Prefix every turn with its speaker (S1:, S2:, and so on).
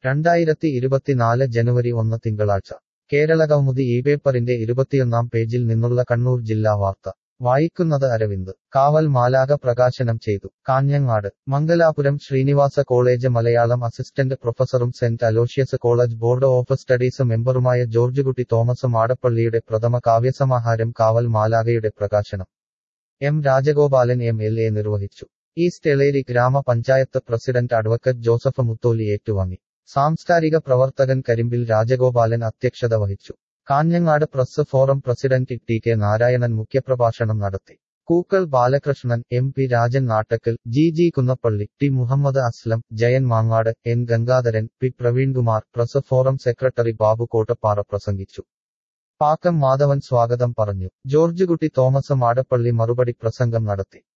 S1: രണ്ടായിരത്തി ഇരുപത്തിനാല് ജനുവരി ഒന്ന് തിങ്കളാഴ്ച കേരളകൗമുദി ഈ പേപ്പറിന്റെ ഇരുപത്തിയൊന്നാം പേജിൽ നിന്നുള്ള കണ്ണൂർ ജില്ലാ വാർത്ത വായിക്കുന്നത് അരവിന്ദ് കാവൽ മാലാക പ്രകാശനം ചെയ്തു കാഞ്ഞങ്ങാട് മംഗലാപുരം ശ്രീനിവാസ കോളേജ് മലയാളം അസിസ്റ്റന്റ് പ്രൊഫസറും saint Aloysius college board of studies മെമ്പറുമായ ജോർജുകുട്ടി തോമസ് മാടപ്പള്ളിയുടെ പ്രഥമ കാവ്യസമാഹാരം കാവൽ മാലാകയുടെ പ്രകാശനം M Rajagopalan M L A നിർവഹിച്ചു ഈസ്റ്റ് എളേരി ഗ്രാമപഞ്ചായത്ത് പ്രസിഡന്റ് അഡ്വക്കറ്റ് ജോസഫ് മുത്തോലി ഏറ്റുവാങ്ങി സാംസ്കാരിക പ്രവർത്തകൻ കരിമ്പിൽ രാജഗോപാലൻ അധ്യക്ഷത വഹിച്ചു Kanhangad press forum president T K Narayanan മുഖ്യപ്രഭാഷണം നടത്തി Kookkal Balakrishnan M P Rajan Nattakkal G G Kunnappally T Muhammad Aslam Jayan Mangad N Gangadharan P Praveenkumar press forum secretary Babu Kottappara പ്രസംഗിച്ചു പാക്കം മാധവൻ സ്വാഗതം പറഞ്ഞു ജോർജ് കുട്ടി തോമസ് മാടപ്പള്ളി മറുപടി പ്രസംഗം നടത്തി